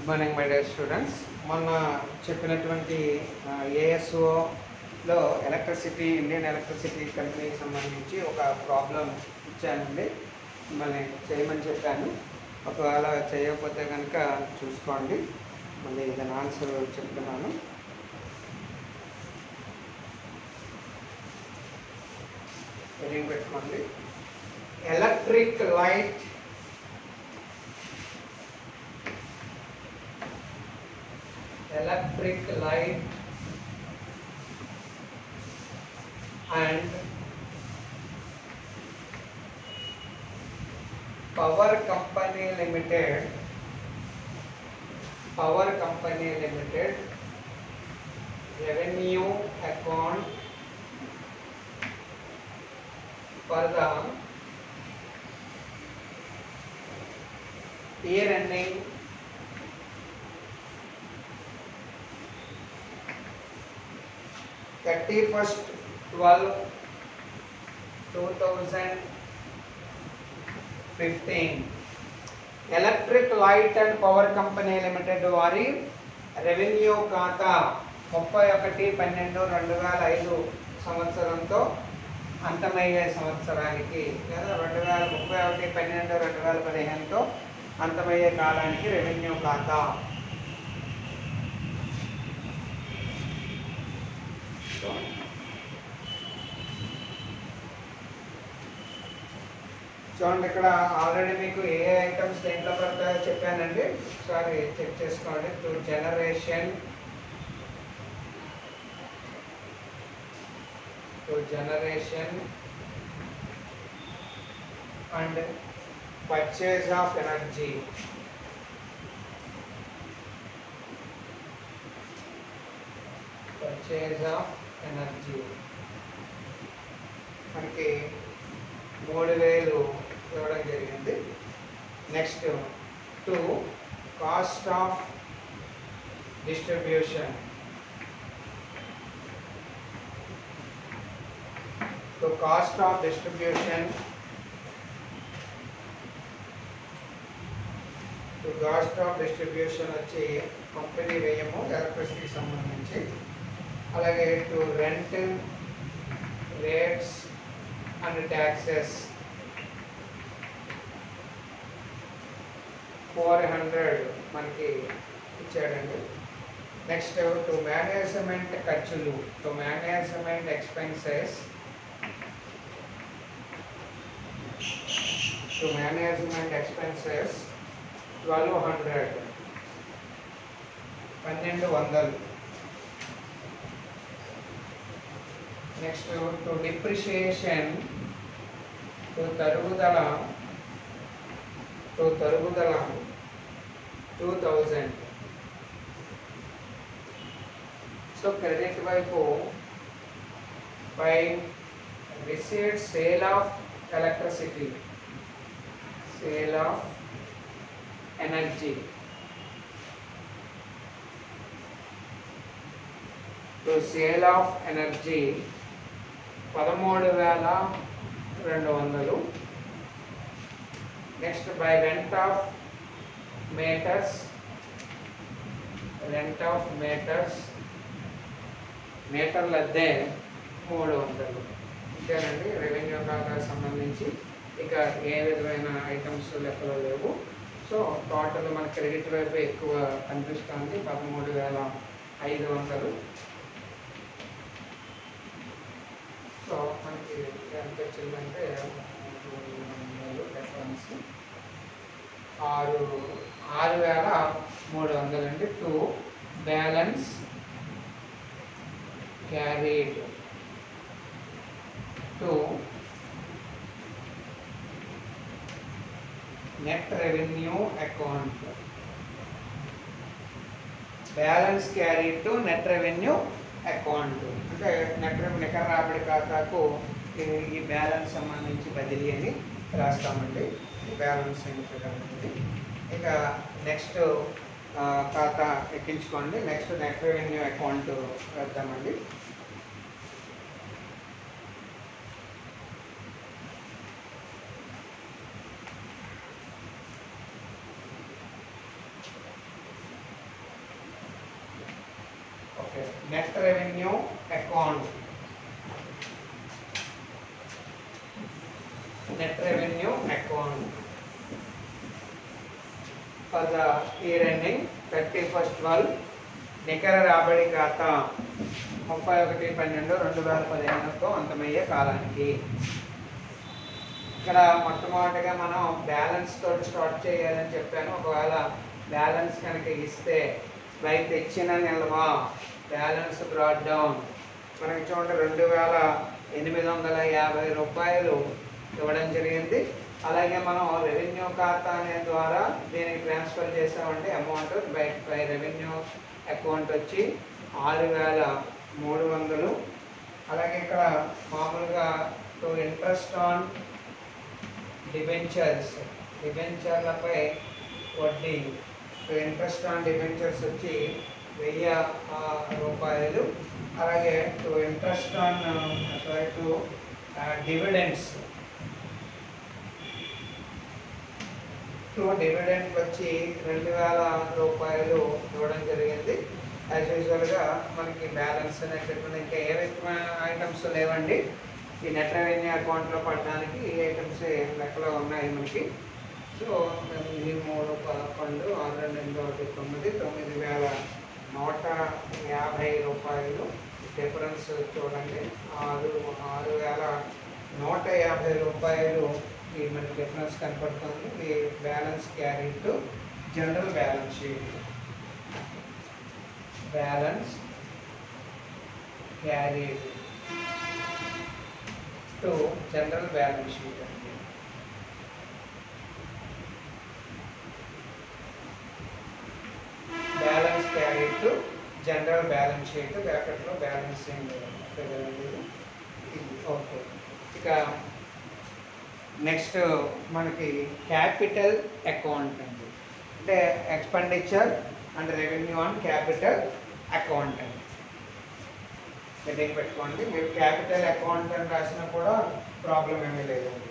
Good morning my dear students మొన్న చెప్పినటువంటి ఏఎస్ఓలో electricity Indian electricity కంపెనీకి సంబంధించి ఒక ప్రాబ్లం ఇచ్చానండి మిమ్మల్ని చేయమని చెప్పాను ఒకవేళ చేయకపోతే కనుక చూసుకోండి మళ్ళీ దాని ఆన్సర్ చెప్తున్నాను హెడింగ్ పెట్టుకోండి electric light electric light and power company limited power company limited revenue account for the year ending thirty first twelve two thousand fifteen electric light and power company limited వారి revenue ఖాతా ముప్పై ఒకటి పన్నెండు రెండు వేల ఐదు సంవత్సరంతో అంతమయ్యే సంవత్సరానికి లేదా రెండు వేల ముప్పై ఒకటి పన్నెండు రెండు వేల పదిహేనుతో అంతమయ్యే కాలానికి రెవెన్యూ ఖాతా చూడండి ఇక్కడ ఆల్రెడీ మీకు ఏ ఐటమ్స్ దేంట్లో పడతాయో చెప్పానండి ఒకసారి చెక్ చేసుకోండి to generation to generation and purchase of energy purchase of energy మనకి మూడు వేలు ఇవ్వడం జరిగింది next to cost of distribution to cost of distribution to cost of distribution వచ్చి కంపెనీ వ్యయము ఎలక్ట్రిసిటీకి సంబంధించి అలాగే to rent rates and taxes four hundred మనకి ఇచ్చాడండి నెక్స్ట్ టు మేనేజ్మెంట్ ఖర్చులు to management expenses to management expenses twelve hundred పన్నెండు వందలు నెక్స్ట్ టు డిప్రిషియేషన్ టు తరుగుదల టు తరుగుదల టూ థౌజండ్ సో క్రెడిట్ వైపు by receipt sale of electricity sale of energy to sale of energy పదమూడు వేల రెండు వందలు next by rent of meters rent of meters మీటర్ల అద్దె మూడు వందలు ఇంతేనండి రెవెన్యూ ఖాతాకు సంబంధించి ఇక ఏ విధమైన ఐటమ్స్ లెక్కలో లేవు సో టోటల్ మన క్రెడిట్ వైపు ఎక్కువ కనిపిస్తుంది పదమూడు వేల ఐదు వందలు సో మనకి ఎంత వచ్చిందంటే రెఫరెన్స్ ఆరు ఆరు వేల మూడు వందలు అండి to balance carried to net revenue account balance carry to net revenue account అంటే నెట్ రెవెన్యూ నికర రాబడి ఖాతాకు ఈ- ఈ బ్యాలెన్స్ సంబంధించి బదిలీ అని రాస్తామండి ఈ బ్యాలెన్స్ అనేది ఇక నెక్స్ట్ ఖాతా ఎక్కించుకోండి నెక్స్ట్ నెట్ రెవెన్యూ అకౌంట్ వేద్దామండి okay net revenue account net revenue account for the year ending 31st 12 నికర రాబడి ఖాతా ముప్పై ఒకటి పన్నెండు రెండు వేల పదిహేనుతో అంతమయ్యే కాలానికి ఇక్కడ మొట్టమొదటిగా మనం బ్యాలెన్స్ తోటి స్టార్ట్ చేయాలని చెప్పాను ఒకవేళ బ్యాలెన్స్ కనుక ఇస్తే లైక్ తెచ్చిన నిల్వ బ్యాలెన్స్ బ్రాడ్ డౌన్ మనకి చూడండి రెండు వేల ఎనిమిది వందల యాభై రూపాయలు ఇవ్వడం జరిగింది అలాగే మనం రెవెన్యూ ఖాతా అనే ద్వారా దీనికి ట్రాన్స్ఫర్ చేసామంటే amount by by revenue account వచ్చి ఆరు వేల మూడు వందలు అలాగే ఇక్కడ మామూలుగా టు ఇంట్రెస్ట్ ఆన్ డిబెంచర్స్ డిబెంచర్లపై వడ్డీ టు ఇంట్రెస్ట్ ఆన్ డిబెంచర్స్ వచ్చి వెయ్యి ఆ, రూపాయలు అలాగే to interest on sorry to dividends to dividend వచ్చి రెండు వేల రూపాయలు ఇవ్వడం జరిగింది యాజ్ యూజువల్గా మనకి బ్యాలెన్స్ అనేటటువంటి ఇంకా ఏ విధమైన ఐటమ్స్ లేవండి ఈ నెట్ రెవెన్యూ అకౌంట్లో పడడానికి ఈ ఐటమ్స్ లెక్కలో ఉన్నాయి మనకి సో ఎనిమిది మూడు పదకొండు ఆరు రెండు ఎనిమిది ఒకటి తొమ్మిది తొమ్మిది వేల నూట యాభై రూపాయలు డిఫరెన్స్ చూడండి ఆరు ఆరు వేల నూట యాభై రూపాయలు ఈ మనకి డిఫరెన్స్ కనపడుతుంది ఈ balance carry to general balance sheet balance carry to general balance sheet అండి balance carry to general balance sheet బ్రాకెట్లో బ్యాలెన్సింగ్ ఫిగర్ అనేది ఇది ఓకే ఇక నెక్స్ట్ మనకి క్యాపిటల్ అకౌంట్ అండి అంటే expenditure and revenue on capital account అండి హెడ్డింగ్ పెట్టుకోండి మీరు క్యాపిటల్ అకౌంట్ అని రాసినా కూడా ప్రాబ్లం ఏమీ లేదండి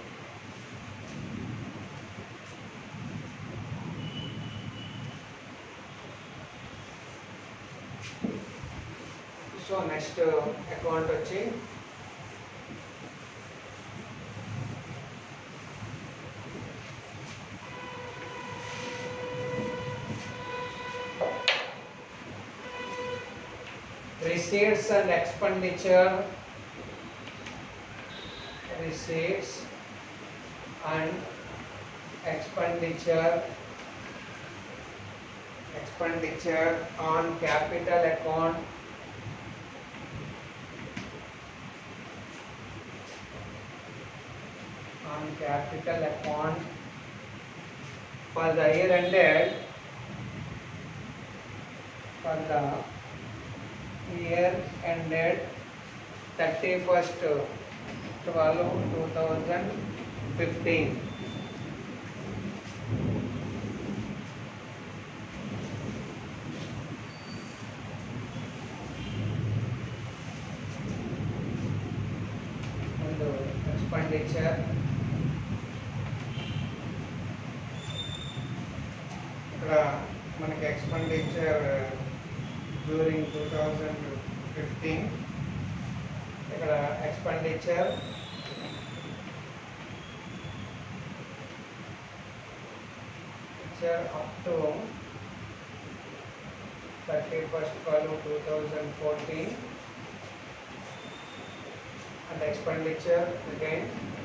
సో నెక్స్ట్ అకౌంట్ వచ్చి receipts and expenditure receipts and expenditure expenditure on capital account on capital account for the year ended for the year ended thirty first twelve two thousand fifteen. And expenditure ఇక్కడ మనకి expenditure during two thousand fifteen ఇక్కడ expenditure up to thirty first twelve two thousand fourteen and expenditure again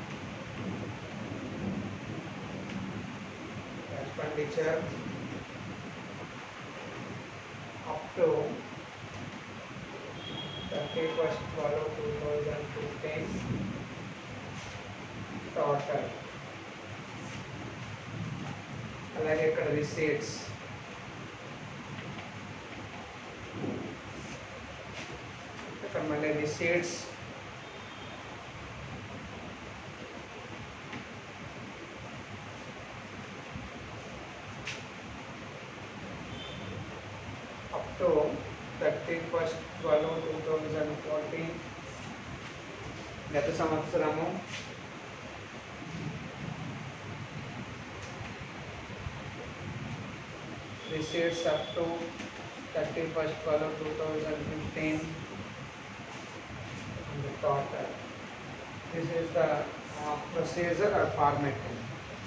expenditure up to 31st 12 2015 total అలాగే ఇక్కడ receipts ఇక్కడ మళ్ళీ receipts up to 31st 12 2014 గత సంవత్సరము receipts up to thirty first twelve two thousand fifteen the total. This is the uh, procedure or formatting.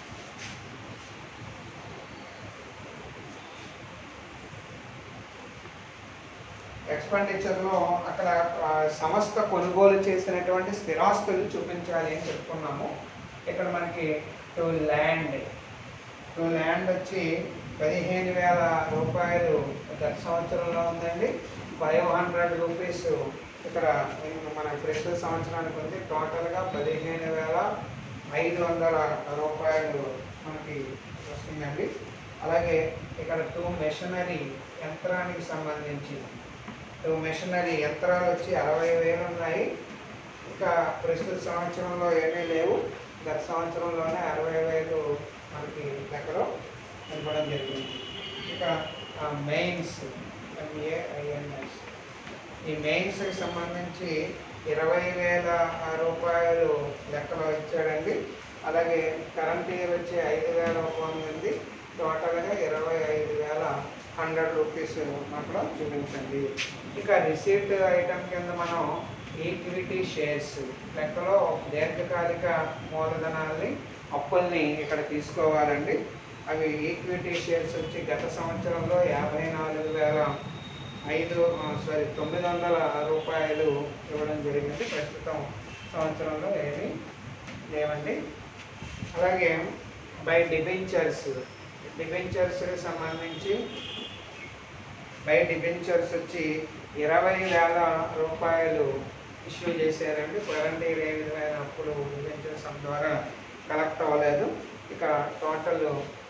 ఎక్స్పెండిచర్లో అక్కడ ఆ, సంస్థ కొనుగోలు చేసినటువంటి స్థిరాస్తులు చూపించాలి అని చెప్పుకున్నాము ఇక్కడ మనకి టు ల్యాండ్ టు ల్యాండ్ వచ్చి పదిహేను వేల రూపాయలు గత సంవత్సరంలో ఉందండి ఫైవ్ హండ్రెడ్ రూపీస్ ఇక్కడ మన ప్రస్తుత సంవత్సరానికి ఉంది టోటల్గా పదిహేను వేల ఐదు వందల రూపాయలు మనకి వస్తుందండి అలాగే ఇక్కడ టూ మెషినరీ యంత్రానికి సంబంధించి టూ మెషినరీ యంత్రాలు వచ్చి అరవై వేలు ఉన్నాయి ఇంకా ప్రస్తుత సంవత్సరంలో ఏమీ లేవు గత సంవత్సరంలోనే అరవై వేలు మనకి లెక్కలో ఇవ్వడం జరిగింది ఇక మెయిన్స్ ఎంఏఐఎన్ఎస్ ఈ మెయిన్స్కి సంబంధించి ఇరవై వేల రూపాయలు లెక్కలో ఇచ్చాడండి అలాగే కరెంట్ ఇయర్ వచ్చి ఐదు వేల ఒక ఉంది టోటల్గా ఇరవై ఐదు వేల హండ్రెడ్ రూపీస్ అక్కడ చూపించండి ఇక రిసీప్ట్ ఐటమ్ కింద మనం ఈక్విటీ షేర్స్ లెక్కలో దీర్ఘకాలిక మూలధనాల్ని అప్పుల్ని ఇక్కడ తీసుకోవాలండి అవి ఈక్విటీ షేర్స్ వచ్చి గత సంవత్సరంలో యాభై నాలుగు వేల ఐదు సారీ తొమ్మిది వందల రూపాయలు ఇవ్వడం జరిగింది ప్రస్తుతం సంవత్సరంలో ఏమీ లేవండి అలాగే బై డిబెంచర్స్ డిబెంచర్స్కి సంబంధించి బై డిబెంచర్స్ వచ్చి ఇరవై వేల రూపాయలు ఇష్యూ చేశారండి కరెంట్ ఏ విధమైన అప్పుడు డిబెంచర్స్ ద్వారా కలెక్ట్ అవ్వలేదు ఇక టోటల్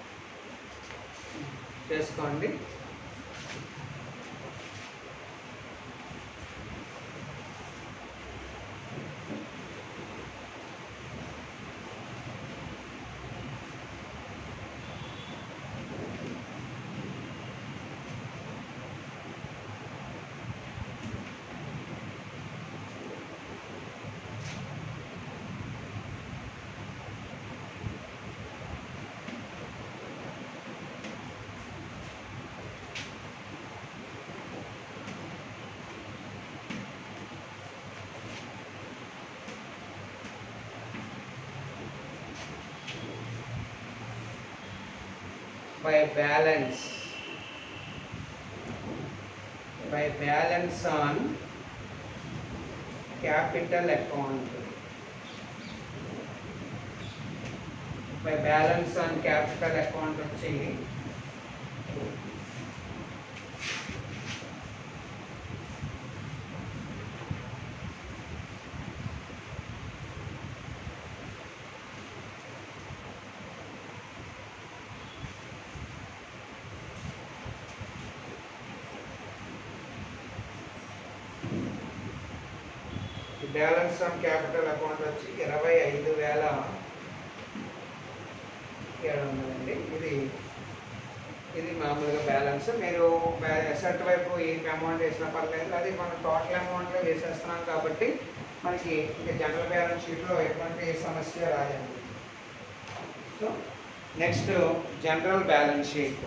చేసుకోండి by balance by balance on capital account by balance on capital account వచ్చి బ్యాలెన్స్ ఆన్ క్యాపిటల్ అకౌంట్ వచ్చి ఇరవై ఐదు వేల ఏడు వందలండి ఇది ఇది మామూలుగా బ్యాలెన్స్ మీరు ఎసెట్ వైపు ఈ అమౌంట్ వేసినా పర్లేదు అది మనం టోటల్ అమౌంట్లో వేసేస్తున్నాం కాబట్టి మనకి ఇంకా జనరల్ బ్యాలెన్స్ షీట్లో ఎటువంటి సమస్య రాదండి so next general balance sheet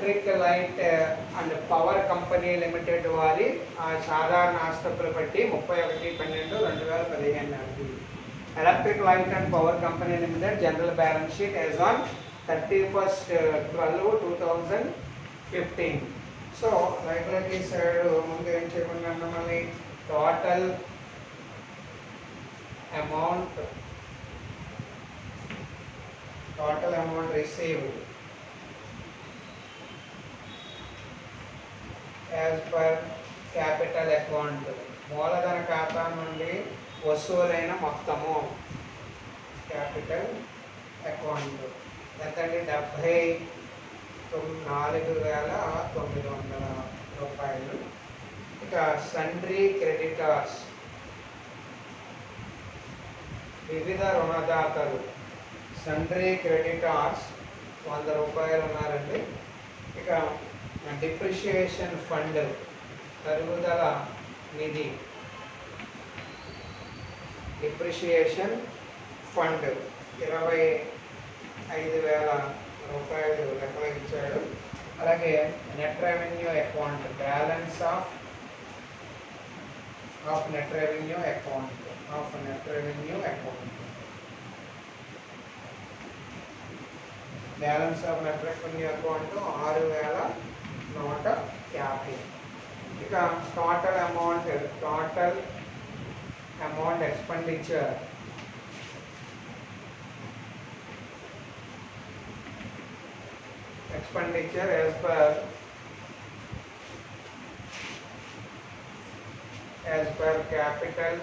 electric light and power company limited వారి ఆ సాధారణ ఆస్తులు బట్టి ముప్పై ఒకటి పన్నెండు రెండు వేల పదిహేను నాటికి electric light and power company limited general balance sheet as on thirty first twelve two thousand fifteen so library side ముందు ఏం చేయకుండా మళ్ళీ total amount total amount received as per capital account మూలధన ఖాతా నుండి వసూలైన మొత్తము క్యాపిటల్ అకౌంట్ ఎంతండి డెబ్భై తొమ్మిది నాలుగు వేల తొమ్మిది వందల రూపాయలు ఇక సండ్రీ క్రెడిటర్స్ వివిధ రుణదాతలు సండ్రీ క్రెడిటార్స్ వంద రూపాయలు ఉన్నారండి ఇక డిప్రిషియేషన్ ఫండ్ తరుగుదల నిధి డిప్రిషియేషన్ ఫండ్ ఇరవై ఐదు వేల రూపాయలు లెక్కలు ఇచ్చాడు అలాగే net revenue account balance of of net revenue account of net revenue account balance of net revenue account ఆరు వేల నూట యాభై ఇక total amount total amount expenditure expenditure as per as per capital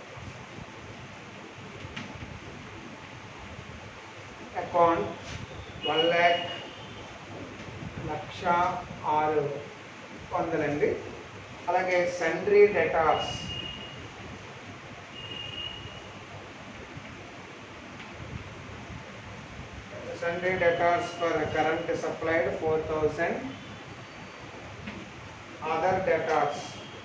account one lakh లక్ష ఆరు వందలండి అలాగే sundry debtors sundry debtors for current supplied four thousand. Other debtors.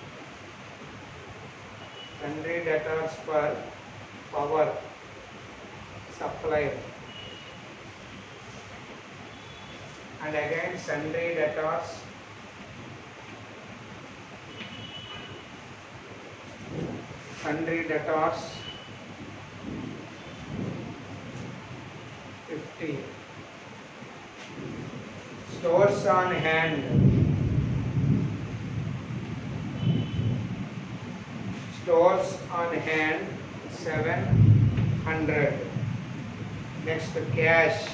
Sundry debtors for power supplied. And again sundry debtors. Sundry debtors fifty. Stores on hand. Stores on hand seven hundred. Next cash.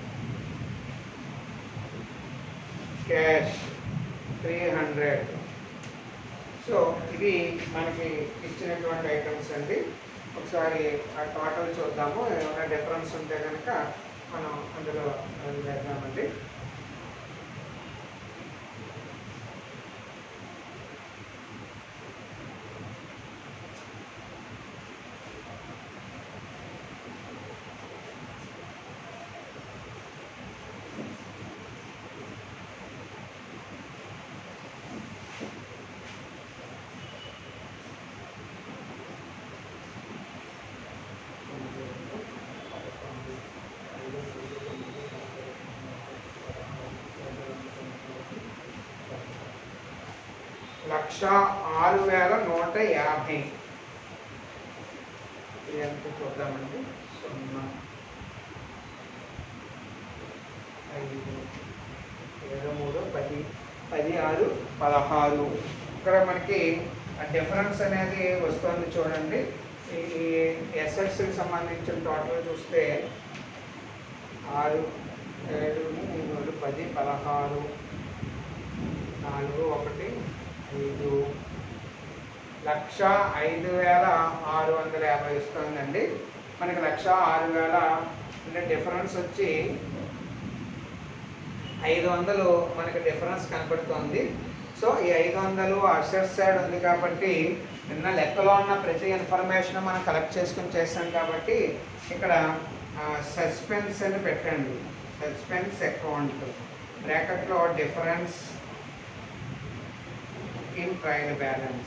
Cash three hundred. So ఇవి మనకి ఇచ్చినటువంటి items అండి ఒకసారి ఆ total చూద్దాము ఏమైనా difference ఉంటే కనుక మనం అందులో వేద్దామండి లక్ష ఆరు వేల నూట యాభై ఇది ఎంత చూద్దామండి సున్నా ఐదు ఏడు మూడు పది పది ఆరు పదహారు ఇక్కడ మనకి ఆ డిఫరెన్స్ అనేది వస్తుంది చూడండి ఈ ఎస్ఎస్కి సంబంధించిన టోటల్ చూస్తే ఆరు ఏడు మూడు పది పదహారు నాలుగు ఒకటి ఐదు లక్ష ఐదు వేల ఆరు వందల యాభై వస్తుందండి మనకి లక్ష ఆరు వేల అంటే డిఫరెన్స్ వచ్చి ఐదు వందలు మనకి డిఫరెన్స్ కనపడుతోంది సో ఈ ఐదు వందలు అసెట్ సైడ్ ఉంది కాబట్టి నిన్న లెక్కలో ఉన్న ప్రతి ఇన్ఫర్మేషన్ మనం కలెక్ట్ చేసుకుని చేస్తాం కాబట్టి ఇక్కడ సస్పెన్స్ అని పెట్టండి సస్పెన్స్ అకౌంట్ బ్రాకెట్లో difference in trial balance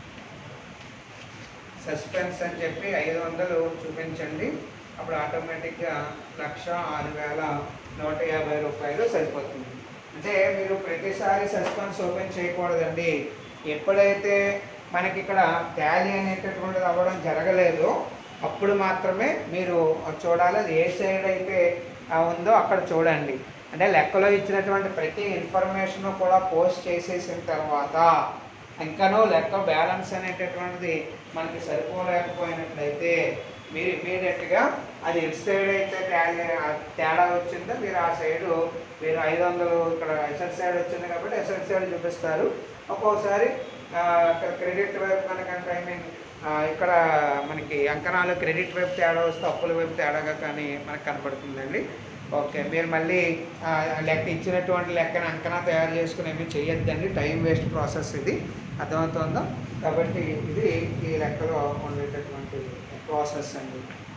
suspense అని చెప్పి ఐదు వందలు చూపించండి అప్పుడు ఆటోమేటిక్గా లక్ష ఆరు వేల నూట యాభై రూపాయలు సరిపోతుంది అంటే మీరు ప్రతిసారి సస్పెన్స్ ఓపెన్ చేయకూడదండి ఎప్పుడైతే మనకి ఇక్కడ టాలీ అనేటటువంటిది అవ్వడం జరగలేదో అప్పుడు మాత్రమే మీరు చూడాలి అది ఏ సైడ్ అయితే ఆ, ఉందో అక్కడ చూడండి అంటే లెక్కలో ఇచ్చినటువంటి ప్రతి ఇన్ఫర్మేషన్ కూడా పోస్ట్ చేసేసిన తర్వాత ఇంకనూ లెక్క బ్యాలెన్స్ అనేటటువంటిది మనకి సరిపోలేకపోయినట్లయితే మీరు ఇమీడియట్గా అది ఎటు సైడ్ అయితే తేడా తేడా వచ్చిందో మీరు ఆ సైడు మీరు ఐదు వందలు ఇక్కడ ఎసెట్ సైడ్ వచ్చింది కాబట్టి ఎసెట్ సైడ్ చూపిస్తారు ఒక్కోసారి ఆ, ఇక్కడ క్రెడిట్ వైపు కనుక ఐ మీన్ ఇక్కడ మనకి అంకణాలు క్రెడిట్ వైపు తేడా వస్తే అప్పుల వైపు తేడాగా కానీ మనకు కనబడుతుందండి ఓకే మీరు మళ్ళీ ఆ, లెక్క ఇచ్చినటువంటి లెక్కన అంకణా తయారు చేసుకుని ఏమీ చేయొద్దండి టైం వేస్ట్ ప్రాసెస్ ఇది అర్థమవుతుందో కాబట్టి ఇది ఈ లెక్కలో ఉండేటటువంటి ప్రాసెస్ అండి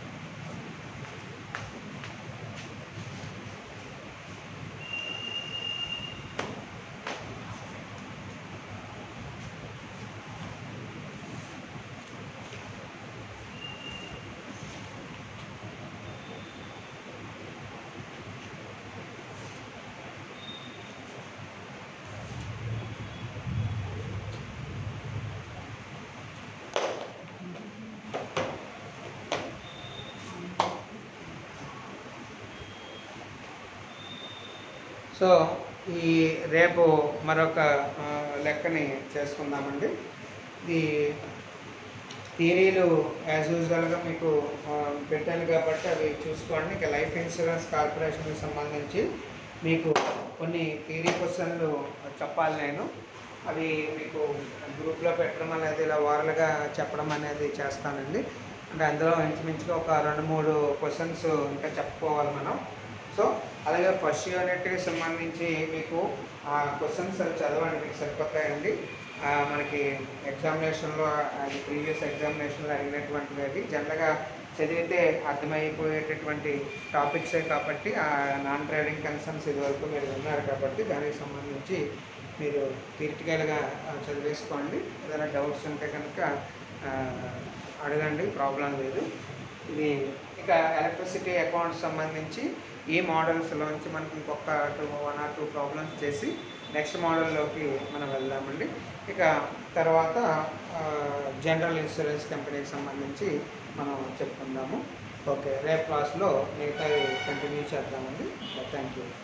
సో ఈ రేపు మరొక ఆ, లెక్కని చేసుకుందామండి ఇది థీరీలు యాజ్ యూజువల్గా మీకు ఆ, పెట్టాను కాబట్టి అవి చూసుకోండి ఇక లైఫ్ ఇన్సూరెన్స్ కార్పొరేషన్కి సంబంధించి మీకు కొన్ని థీరీ క్వశ్చన్లు చెప్పాలి నేను అవి మీకు గ్రూప్లో పెట్టడం అనేది ఇలా వారలుగా చెప్పడం అనేది చేస్తానండి అంటే అందులో ఇంచుమించుగా ఒక రెండు మూడు క్వశ్చన్స్ ఇంకా చెప్పుకోవాలి మనం సో అలాగే ఫస్ట్ యూనిట్కి సంబంధించి మీకు ఆ క్వశ్చన్స్ చదవండి మీకు సరిపోతాయండి ఆ, మనకి ఎగ్జామినేషన్లో అది ప్రీవియస్ ఎగ్జామినేషన్లో అడిగినటువంటివి అవి జనరల్గా చదివితే అర్థమైపోయేటటువంటి టాపిక్సే కాబట్టి ఆ నాన్ డ్రైవింగ్ కన్సర్న్స్ ఇదివరకు మీరు విన్నారు కాబట్టి దానికి సంబంధించి మీరు థియరిటికల్గా చదివేసుకోండి ఏదైనా డౌట్స్ ఉంటే కనుక ఆ, అడగండి ప్రాబ్లం లేదు ఇది ఇక ఎలక్ట్రిసిటీ అకౌంట్ సంబంధించి ఈ మోడల్స్లోంచి మనకి ఇంకొక two one or two problems చేసి నెక్స్ట్ మోడల్లోకి మనం వెళ్దామండి ఇక తర్వాత జనరల్ ఇన్సూరెన్స్ కంపెనీకి సంబంధించి మనం చెప్పుకుందాము ఓకే రేపు క్లాస్లో మిగతా కంటిన్యూ చేద్దామండి థ్యాంక్ యూ